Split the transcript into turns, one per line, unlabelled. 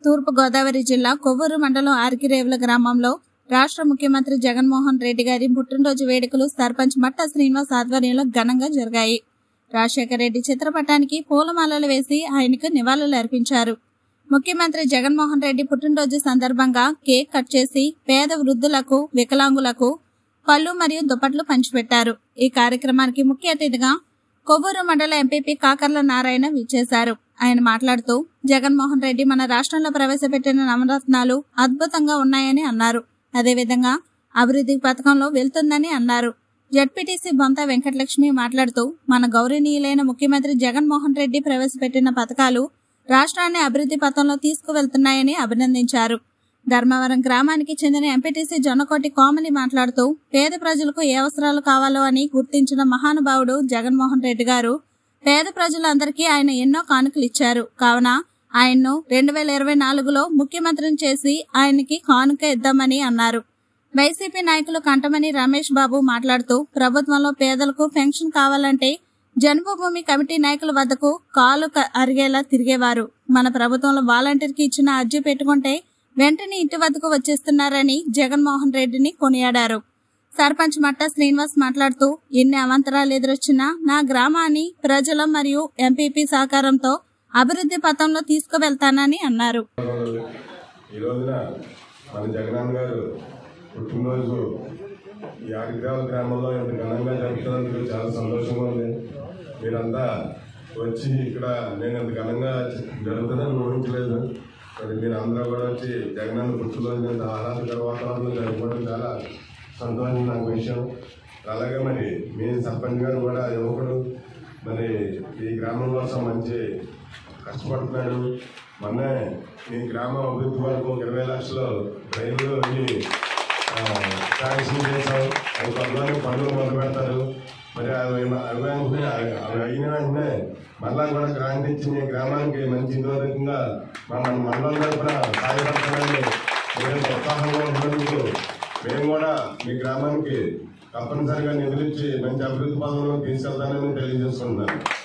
తూర్పు గోదావరి జిల్లా కొవ్వూరు మండలం ఆర్కిరేవుల గ్రామంలో రాష్ట్ర ముఖ్యమంత్రి జగన్మోహన్ రెడ్డి గారి పుట్టినరోజు వేడుకలు సర్పంచ్ మట్ట శ్రీనివాస్ ఆధ్వర్యంలో ఘనంగా జరిగాయి రాజశేఖర రెడ్డి చిత్రపటానికి పూలమాలలు వేసి ఆయనకు నివాళులు అర్పించారు ముఖ్యమంత్రి జగన్మోహన్ రెడ్డి పుట్టినరోజు సందర్భంగా కేక్ కట్ చేసి పేద వృద్ధులకు వికలాంగులకు పళ్ళు మరియు దుప్పట్లు పంచిపెట్టారు ఈ కార్యక్రమానికి ముఖ్య అతిథిగా కొవ్వూరు మండల ఎంపీపీ కాకర్ల నారాయణ విచ్చేశారు ఆయన మాట్లాడుతూ జగన్మోహన్ రెడ్డి మన రాష్ట్రంలో ప్రవేశపెట్టిన నవరత్నాలు అద్భుతంగా ఉన్నాయని అన్నారు అదేవిధంగా అభివృద్ధి పథకంలో వెళ్తుందని అన్నారు జడ్పీటీసీ బొంత వెంకటలక్ష్మి మాట్లాడుతూ మన గౌరవనీయులైన ముఖ్యమంత్రి జగన్మోహన్ రెడ్డి ప్రవేశపెట్టిన పథకాలు రాష్ట్రాన్ని అభివృద్ధి పథంలో తీసుకువెళ్తున్నాయని అభినందించారు ధర్మవరం గ్రామానికి చెందిన ఎంపీటీసీ జొన్నకోటి కోమలి మాట్లాడుతూ పేద ప్రజలకు ఏ అవసరాలు కావాలో అని గుర్తించిన మహానుభావుడు జగన్మోహన్ రెడ్డి గారు పేద ప్రజలందరికీ ఆయన ఎన్నో కానుకలు ఇచ్చారు కావున ఆయన్ను రెండు వేల ఇరవై నాలుగులో ముఖ్యమంత్రిని చేసి ఆయనకి కానుక ఇద్దామని అన్నారు వైసీపీ నాయకులు కంటమని రమేష్ బాబు మాట్లాడుతూ ప్రభుత్వంలో పేదలకు పెన్షన్ కావాలంటే జన్మభూమి కమిటీ నాయకుల వద్దకు కాలు క- అరిగేలా తిరిగేవారు మన ప్రభుత్వంలో వాలంటీర్కి ఇచ్చిన అర్జీ పెట్టుకుంటే వెంటనే ఇంటి వద్దకు వచ్చేస్తున్నారని జగన్మోహన్ రెడ్డిని కొనియాడారు సర్పంచ్ మట్ట శ్రీనివాస్ మాట్లాడుతూ ఎన్ని అవంతరాలు ఎదురొచ్చినా నా గ్రామాన్ని ప్రజల మరియు ఎంపీపీ సహకారంతో అభివృద్ధి పథంలో తీసుకువెళ్తానని అన్నారు
ఈ రోజున మన జగనన్న గారు పుట్టినరోజు ఈ ఆరిగ్రామ గ్రామంలో ఇంత ఘనంగా జరుపుతున్నందుకు చాలా సంతోషంగా ఉంది మీరంతా వచ్చి ఇక్కడ నేను ఇంత ఘనంగా జరుగుతుందని ఊహించలేదు మరి మీరు అందరూ కూడా వచ్చి జగనన్న పుట్టినరోజు ఇంత ఆహ్లాదకర వాతావరణంలో జరుపుకోవడం చాలా సంతోషం నాకు విషయం అలాగే మరి మీ సర్పంచ్ గారు కూడా యువకుడు మరి ఈ గ్రామం కోసం మంచి కష్టపడుతున్నాడు మొన్నే మీ గ్రామం అభివృద్ధి వరకు ఒక ఇరవై లక్షలు రైలు శాంక్షన్ చేశాం అవి త్వరలోనే పనులు మొదలు పెడతారు మరి అవి అవి వెంటనే అవి అయిన వెంటనే మళ్ళా కూడా గ్రాంట్ ఇచ్చి మీ గ్రామానికి మంచి ఇదోరకంగా మా మన మండలం తరఫున సహాయపడతానని మీరు ఉత్సాహంగా ఉన్నందుకు మేము కూడా మీ గ్రామానికి తప్పనిసరిగా నిధులు ఇచ్చి మంచి అభివృద్ధి పదంలో తీసుకెళ్తానని తెలియజేస్తున్నాను